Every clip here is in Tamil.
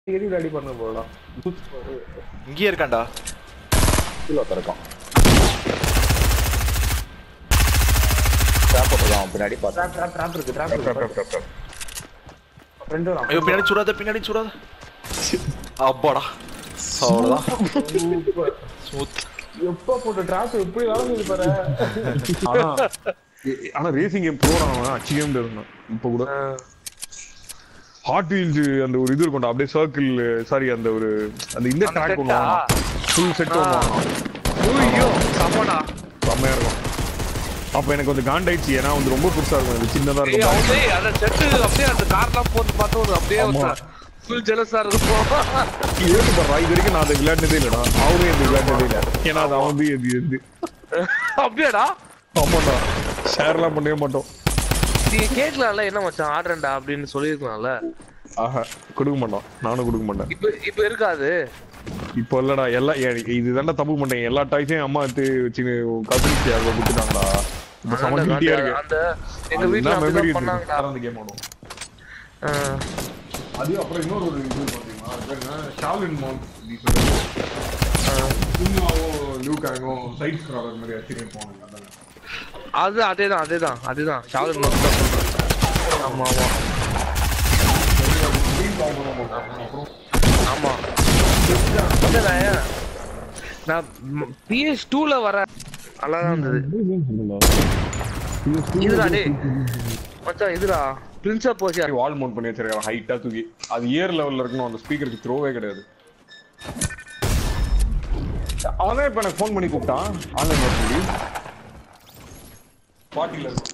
தேடி ரெடி பண்ண போடலாம் இங்கேயே இருக்கான்டா கீழே ஒருத்தன் இருக்கான் ட்ராப் போட்டுருக்கான் பின்னாடி பார்த்தேன் ட்ராப் ட்ராப் ட்ராப் இருக்கு ட்ராப் இருக்கு ஃப்ரெண்ட் வரான் ஐயோ பின்னாடி சுடாத பின்னாடி சுடாத அப்பாடா அவ்வளோதான் சூப்பர் ஸ்மூத் எப்ப போட்ட ட்ராப் எப்படி வேலை செய்து பாரு ஆனா ஆனா ரேசிங் கேம் போறான் அச்சிக்கவே முடியாது இப்ப கூட ஹாட் வீல்ஸ் அந்த ஒரு இது இருக்கும்டா அப்படியே சர்க்கிள் சாரி அந்த ஒரு அந்த இந்த ட்ராக் ஒன்று ஃபுல் செட் ஒன்று ஐயோ சமடா செம்மையா இருக்கும் அப்ப எனக்கு கொஞ்சம் காண்டாயிடுச்சு ஏன்னா வந்து ரொம்ப பெருசா இருக்கும் இது சின்னதா ஏய் இருக்கும் அவனே அந்த செட்டு அப்படியே அந்த கார்லாம் போட்டு பார்த்து ஒரு அப்படியே ஆமா. ஃபுல் ஜெலஸா இருக்கும் ஏத்து பாரு இது வரைக்கும் நான் அதை விளையாடினதே இல்லடா அவரும் எந்த விளையாடினதே இல்லை ஏன்னா அது அவன் வந்து எது எது அப்படியாடா ஆமாண்டா ஷேர்லாம் பண்ணவே மாட்டோம் நீ கேட்கலாம்ல என்ன மச்சான் ஆடுறேன்டா அப்படின்னு சொல்லியிருக்கலாம்ல ஆஹா கொடுக்க மாட்டோம் நானும் கொடுக்க மாட்டேன் இப்ப இப்ப இருக்காது இப்போ இல்லடா எல்லா இதுதான்டா தப்பு பண்ணேன் எல்லா டாய்ஸையும் அம்மா எடுத்து வச்சு கசின்ஸ் யாரோ கொடுத்துட்டாங்களா இப்போ செம கில்ட்டியா இருக்கு அந்த எங்க வீட்ல அப்படிதான் பண்ணாங்கடா அந்த கேம் ஆடும் ஆ. அது அப்புறம் இன்னொரு ஒரு இது பாத்தீங்கன்னா அது பேர் என்ன ஷாலின் மால் ஆ. சும்மாவும் லூக்காங்கும் சைட் ஸ்க்ராலர் மாதிரி வச்சிருக்கேன் போனாங்க அதானே அது அதேதான் அதேதான் அதேதான் ஷாலின் மட்டும் தான் சொல்றேன். ஆமா ஆமா அப்புறம் ஆமா இல்ல, நான் நான் பிஎஸ் டூல வர நல்லாதான் இருந்தது இதுடா டேய் மச்சான் இதுடா prince of Persia wall mount பண்ணி வச்சிருக்காங்க ஹைட்டா தூக்கி அது இயர் லெவல்ல இருக்கணும் அந்த ஸ்பீக்கருக்கு த்ரோவே கிடையாது அவன் தான் இப்ப எனக்கு ஃபோன் பண்ணி கூப்பிட்டான் ஆன்லைன் ஒர்க் சொல்லி பாட்டில இருக்கும்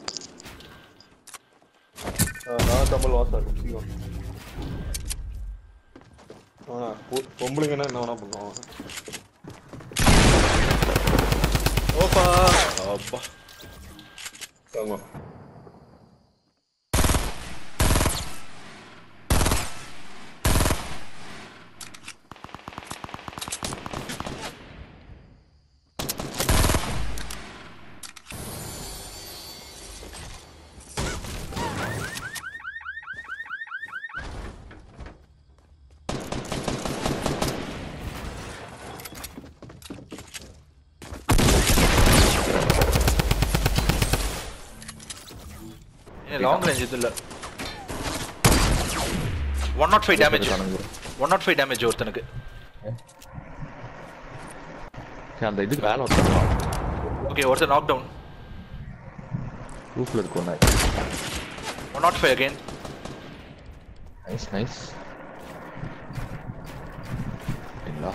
நான் டபுள் வாஸ் ஆகும் சீக்கிரம் ஆனா பொ- பொம்பளைங்கன்னா என்ன வேணா பண்ணுவான் ஓப்பா அப்பா ஆமா ஏன் லாங் ரேஞ்ச் இது இல்ல one nought five damage one nought five damage ஒருத்தனுக்கு சரி, அந்த இதுக்கு மேல ஒருத்தன் ஓகே ஒருத்தன் நாக் டவுன் ரூஃப்ல இருக்கும் one nought five again nice nice சரிங்களா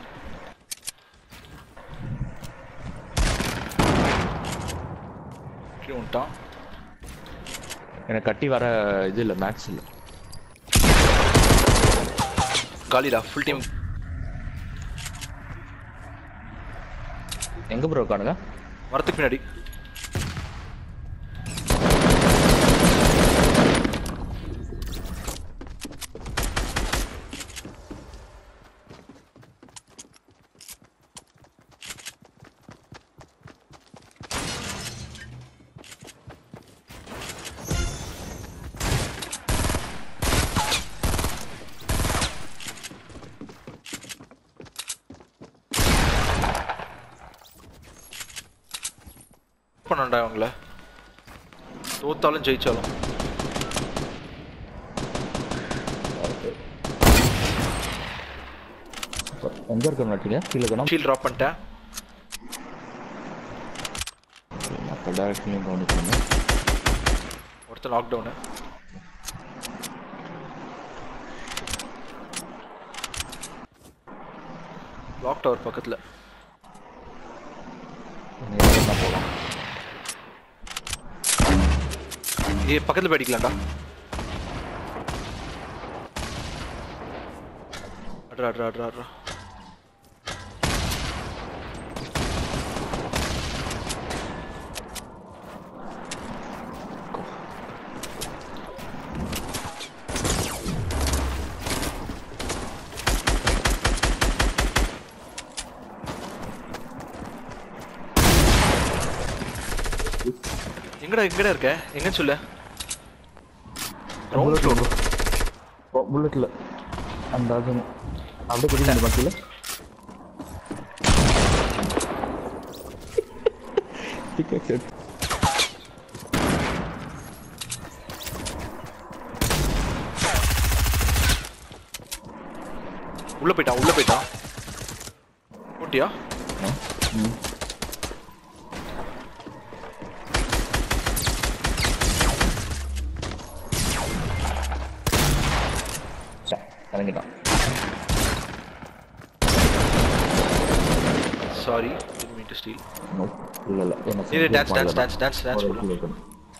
கீழே வந்துட்டான் எனக்கு கட்டி வர இது இல்ல மேக்ஸ் இல்ல காலிடா ஃபுல் டீம் எங்க ப்ரோ இருக்கானுங்க மரத்துக்கு பின்னாடி பண்ணண்டா அவங்கள தோத்தாலும் ஜெயிச்சாலும் எங்க இருக்க நட்டிங்க கீழே இருக்கணும் ஷீல் ட்ராப் பண்ணிட்டேன் மற்ற டேரக்ஷன்லையும் கவனிக்கணும் ஒருத்தன் லாக் டவுனு லாக் டவர் பக்கத்தில் என்ன போகலாம் ஏ பக்கத்தில் போய் அடிக்கலாம்டா அட்ரா அட்ரா அட்ரா அட்ரா எங்கடா எங்கடா இருக்க எங்கன்னு சொல்லு கிரவுண்ட் ஃப்ளோர் புல்லட்ல அந்த ஆசம் அப்படியே குடிக்க பாக்கியில் உள்ள போயிட்டான் உள்ள போயிட்டான் போட்டியா இறங்கிட்டான் sorry didn't mean to steal no இல்லை இல்லை என்ன இது dance dance dance dance dance பண்ணலாம்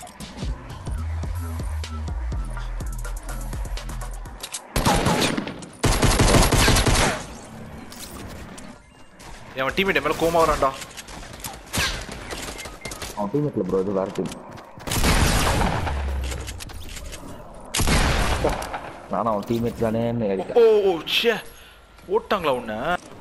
அவன் டீம்மேட் மேல கோமா வரான்டா அவன் டீமேட்ல ப்ரோ இது வேற டீம் நானும் அவன் டீமேட் தானேன்னு ஏறிட்டேன் ஓ ஓ ச்சே ஓட்டாங்களா உன்ன